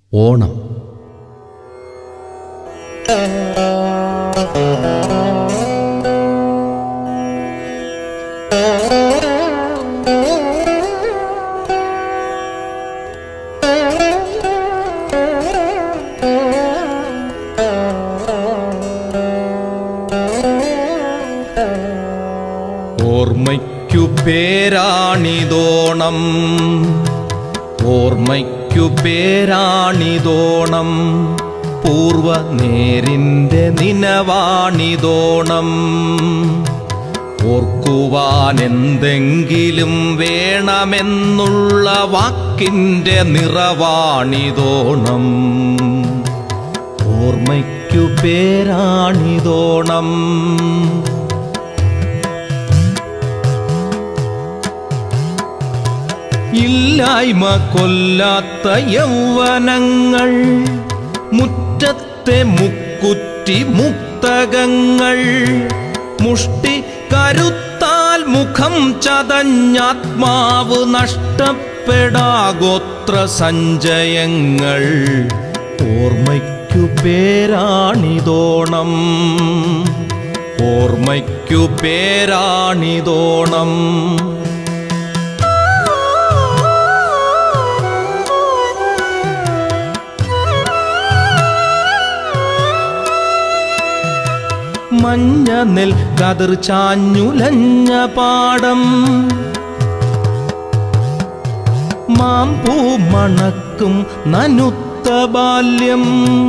ഓണം ഓർമ്മയ്ക്കു പേരാണിതോണം ഓർമ്മയ്ക്കു പേരാണിതോണം പൂർവ നേരിൻ്റെ നിനവാണിതോണം ഓർക്കുവാൻ എന്തെങ്കിലും വേണമെന്നുള്ള വാക്കിൻ്റെ നിറവാണിതോണം ഓർമ്മയ്ക്കു പേരാണിതോണം ഇല്ലായ്മ കൊല്ലാത്ത യൗവനങ്ങൾ മുറ്റത്തെ മുക്കുറ്റി മുക്തകങ്ങൾ മുഷ്ടി കരുത്താൽ മുഖം ചതഞ്ഞാത്മാവ് നഷ്ടപ്പെടാഗോത്ര സഞ്ചയങ്ങൾ ഓർമ്മയ്ക്കു പേരാണിതോണം ഓർമ്മയ്ക്കു പേരാണിതോണം മഞ്ഞ നെൽ കതിർ ചാഞ്ഞുലഞ്ഞ പാടം മാമ്പൂ മണക്കും നനുത്ത ബാല്യം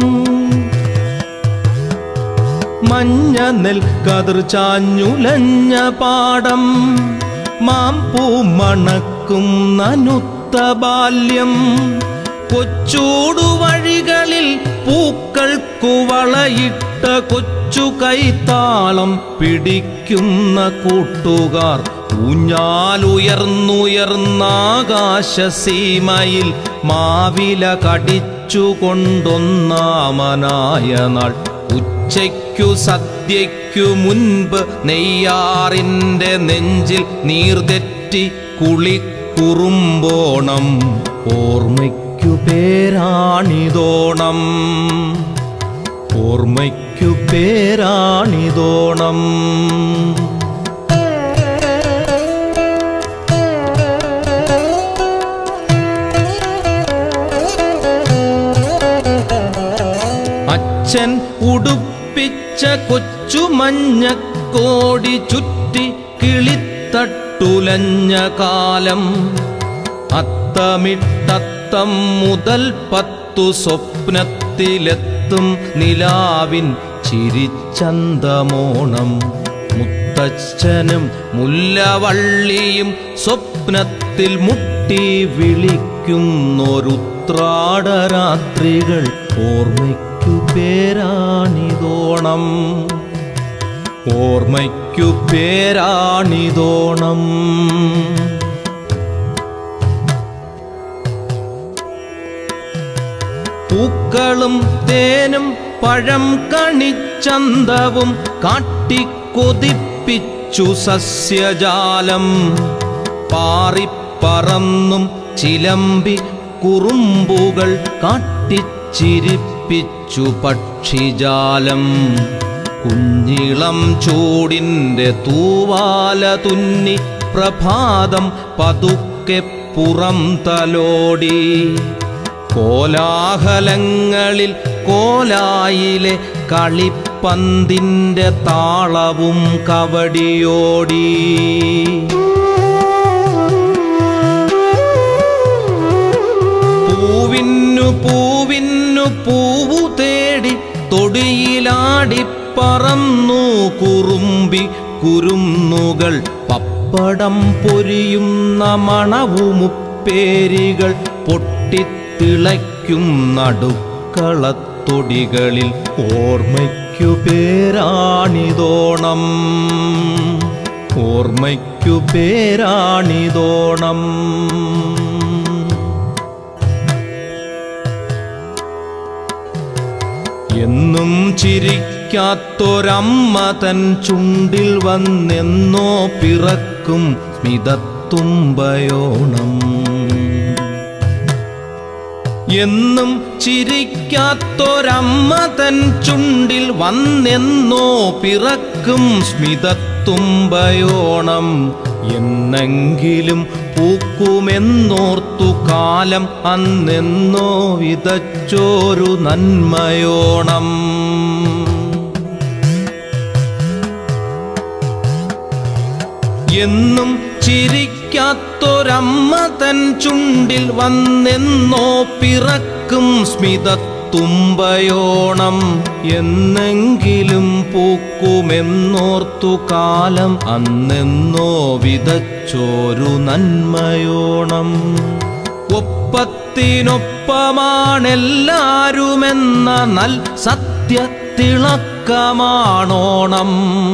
മഞ്ഞ നെൽ കതിർ ചാഞ്ഞുലഞ്ഞ പാടം മാമ്പൂ മണക്കും നനുത്ത ബാല്യം കൊച്ചൂടു വഴികളിൽ പൂക്കൾക്കു വളയിട്ട കൊച്ചു കൈത്താളം പിടിക്കുന്ന കൂട്ടുകാർ ഊഞ്ഞാലുയർന്നുയർന്നാകാശസീമയിൽ മാവില കടിച്ചുകൊണ്ടൊന്നാമനായ നാൾ ഉച്ചയ്ക്കു സദ്യയ്ക്കു മുൻപ് നെയ്യാറിൻ്റെ നെഞ്ചിൽ നീർതെറ്റി കുളിക്കുറുമ്പോണം ഓർമ്മയ്ക്കു പേരാണിതോണം ഓർമ്മയ്ക്കു പേരാണിതോണം അച്ഛൻ ഉടുപ്പിച്ച കൊച്ചു മഞ്ഞക്കോടി ചുറ്റി കിളിത്തട്ടുലഞ്ഞ കാലം അത്തമിട്ടത്തം മുതൽ പത്തു സ്വപ്നത്തിലെത്തും നിലാവിൻ ചിരിച്ചന്തമോണം മുത്തച്ഛനും മുല്ലവള്ളിയും സ്വപ്നത്തിൽ മുട്ടി വിളിക്കുന്നൊരുത്രാടരാത്രികൾ ഓർമ്മയ്ക്കു പേരാണിതോണം ഓർമ്മയ്ക്കു പേരാണിതോണം പൂക്കളും തേനും പഴം കണിച്ചന്തവും കാട്ടിക്കൊതിപ്പിച്ചു സസ്യജാലം പാറിപ്പറന്നും ചിലമ്പി കുറുമ്പുകൾ കാട്ടിച്ചിരിപ്പിച്ചു പക്ഷിജാലം കുഞ്ഞിളം ചൂടിൻ്റെ തൂവാല തുന്നി പ്രഭാതം പതുക്കെ പുറം തലോടി കോലാഹലങ്ങളിൽ കോലായിലെ കളിപ്പന്തിൻ്റെ താളവും കവടിയോടി പൂവിന്നു പൂവിന്നു പൂവു തേടി തൊടിയിലാടി പറന്നു കുറുമ്പി കുരുന്നുകൾ പപ്പടം പൊരിയുന്ന മണവുമുപ്പേരികൾ പൊട്ടിത്തിളയ്ക്കും നടുക്കളത്തൊടികളിൽ ഓർമ്മയ്ക്കു പേരാണിതോണം ഓർമ്മയ്ക്കു പേരാണിതോണം എന്നും ചിരിക്കാത്തൊരമ്മ തൻ ചുണ്ടിൽ വന്നെന്നോ പിറക്കും സ്മിതത്തുമ്പയോണം എന്നും ചിരിക്കാത്തൊരമ്മ തൻ ചുണ്ടിൽ വന്നെന്നോ പിറക്കും സ്മിതത്തുമ്പയോണം എന്നെങ്കിലും പൂക്കുമെന്നോർത്തു കാലം അന്നെന്നോ വിതച്ചോരു നന്മയോണം എന്നും ചിരിക്കാത്തൊരമ്മ തൻ ചുണ്ടിൽ വന്നെന്നോ പിറക്കും സ്മിതത്തുമ്പയോണം എന്നെങ്കിലും പൂക്കുമെന്നോർത്തു കാലം അന്നെന്നോ വിതച്ചോരു നന്മയോണം ഒപ്പത്തിനൊപ്പമാണെല്ലാരുമെന്ന നൽ സത്യത്തിളക്കമാണോണം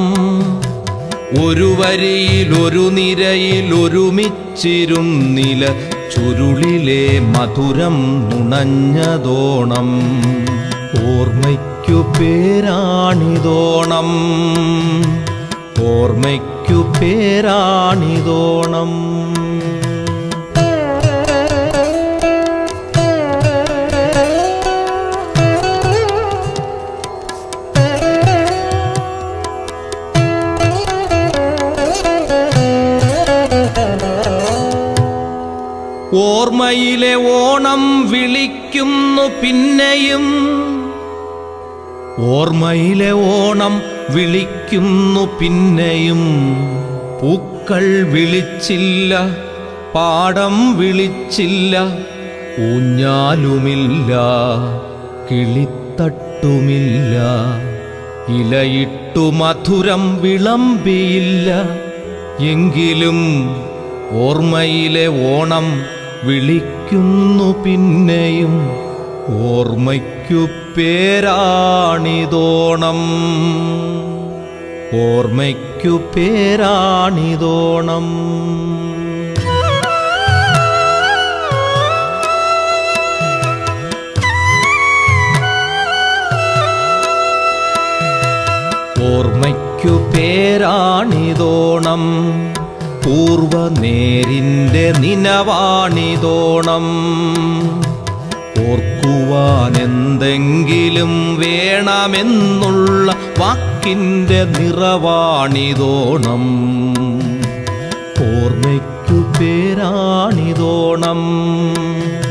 ഒരു വരിയിൽ ഒരു നിരയിൽ ഒരുമിച്ചിരുന്നില ചുരുളിലെ മധുരം നുണഞ്ഞതോണം ഓർമ്മയ്ക്കു പേരാണിതോണം ഓർമ്മയ്ക്കു പേരാണിതോണം ഓർമ്മയിലെ ഓണം വിളിക്കുന്നു പിന്നെയും ഓർമ്മയിലെ ഓണം വിളിക്കുന്നു പിന്നെയും പൂക്കൾ വിളിച്ചില്ല പാടം വിളിച്ചില്ല ഊഞ്ഞാലുമില്ല കിളിത്തട്ടുമില്ല ഇലയിട്ടു മധുരം വിളമ്പിയില്ല എങ്കിലും ഓർമ്മയിലെ ഓണം വിളിക്കുന്നു പിന്നെയും ഓർമ്മയ്ക്കു പേരാണിതോണം ഓർമ്മയ്ക്കു പേരാണിതോണം ഓർമ്മയ്ക്കു പേരാണിതോണം പൂർവ നേരിൻ്റെ നിനവാണിതോണം ഓർക്കുവാൻ എന്തെങ്കിലും വേണമെന്നുള്ള വാക്കിൻ്റെ നിറവാണിതോണം ഓർമ്മയ്ക്കു പേരാണിതോണം